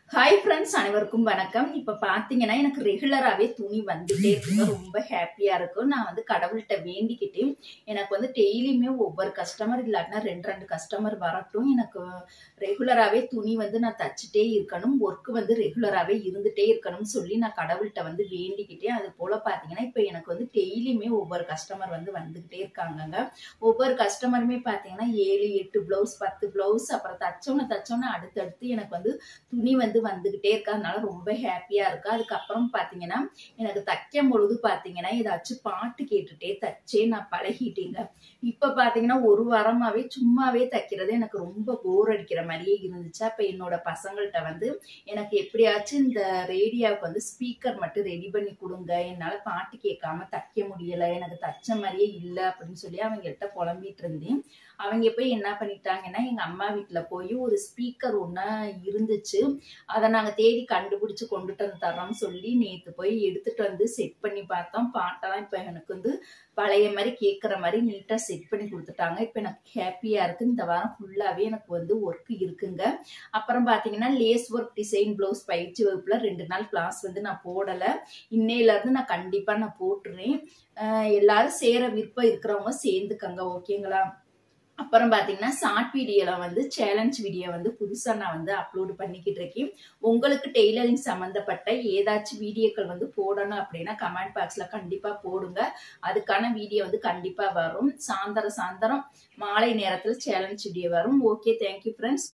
hi friends அனைவருக்கும் வணக்கம் இப்போ பார்த்தீங்கன்னா எனக்கு ரெகுலராகவே துணி வந்துட்டே இருக்குங்க ரொம்ப ஹாப்பியாக இருக்கும் நான் வந்து கடவுள்கிட்ட வேண்டிக்கிட்டு எனக்கு வந்து டெய்லியுமே ஒவ்வொரு கஸ்டமர் இல்லாட்டினா ரெண்டு ரெண்டு கஸ்டமர் வரட்டும் எனக்கு ரெகுலராகவே துணி வந்து நான் தச்சுட்டே இருக்கணும் ஒர்க்கு வந்து ரெகுலராகவே இருந்துகிட்டே இருக்கணும்னு சொல்லி நான் கடவுள்கிட்ட வந்து வேண்டிக்கிட்டேன் அது போல் பார்த்தீங்கன்னா இப்போ எனக்கு வந்து டெய்லியுமே ஒவ்வொரு கஸ்டமர் வந்து வந்துக்கிட்டே இருக்காங்கங்க ஒவ்வொரு கஸ்டமருமே பார்த்தீங்கன்னா ஏழு எட்டு ப்ளவுஸ் பத்து ப்ளவுஸ் அப்புறம் தச்சோன்னு தச்சோன்னு அடுத்தடுத்து எனக்கு வந்து துணி வந்து வந்துகிட்டே இருக்கு அதனால ரொம்ப ஹாப்பியா இருக்கு அதுக்கப்புறம் பாத்தீங்கன்னா எனக்கு தைக்கும் பொழுது பாத்தீங்கன்னா ஏதாச்சும் பாட்டு கேட்டுட்டே தச்சே நான் பழகிட்டேங்க இப்ப பாத்தீங்கன்னா ஒரு வாரமாவே சும்மாவே தைக்கிறது எனக்கு ரொம்ப போர் அடிக்கிற மாதிரியே இருந்துச்சு அப்ப என்னோட பசங்கள்கிட்ட வந்து எனக்கு எப்படியாச்சும் இந்த ரேடியோவுக்கு வந்து ஸ்பீக்கர் மட்டும் ரெடி பண்ணி கொடுங்க என்னால பாட்டு கேட்காம தைக்க முடியல எனக்கு தச்ச மாதிரியே இல்லை அப்படின்னு சொல்லி அவங்கள்ட்ட புலம்பிட்டு இருந்தேன் அவங்க போய் என்ன பண்ணிட்டாங்கன்னா எங்க அம்மா வீட்டுல போய் ஒரு ஸ்பீக்கர் ஒன்று இருந்துச்சு அதை நாங்கள் தேடி கண்டுபிடிச்சு கொண்டுட்டு வந்து தரோம்னு சொல்லி நேற்று போய் எடுத்துட்டு வந்து செட் பண்ணி பார்த்தோம் பாட்டெல்லாம் இப்போ எனக்கு வந்து பழைய மாதிரி கேட்குற மாதிரி நீட்டாக செட் பண்ணி கொடுத்துட்டாங்க இப்போ எனக்கு ஹாப்பியாக இருக்குது இந்த வாரம் ஃபுல்லாகவே எனக்கு வந்து ஒர்க் இருக்குங்க அப்புறம் பார்த்தீங்கன்னா லேஸ் ஒர்க் டிசைன் ப்ளவுஸ் பயிற்சி வகுப்பில் ரெண்டு நாள் கிளாஸ் வந்து நான் போடலை இன்னையிலேருந்து நான் கண்டிப்பாக நான் போட்டுறேன் எல்லாரும் சேர விருப்பம் இருக்கிறவங்க சேர்ந்துக்கங்க ஓகேங்களா அப்புறம் பார்த்தீங்கன்னா ஷார்ட் வீடியோவில் வந்து சேலஞ்ச் வீடியோ வந்து புதுசாக நான் வந்து அப்லோடு பண்ணிக்கிட்டு இருக்கேன் உங்களுக்கு டெய்லரிங் சம்மந்தப்பட்ட ஏதாச்சும் வீடியோக்கள் வந்து போடணும் அப்படின்னா கமெண்ட் பாக்ஸில் கண்டிப்பாக போடுங்க அதுக்கான வீடியோ வந்து கண்டிப்பாக வரும் சாயந்தரம் சாயந்தரம் மாலை நேரத்தில் சேலஞ்ச் வீடியோ வரும் ஓகே தேங்க்யூ ஃப்ரெண்ட்ஸ்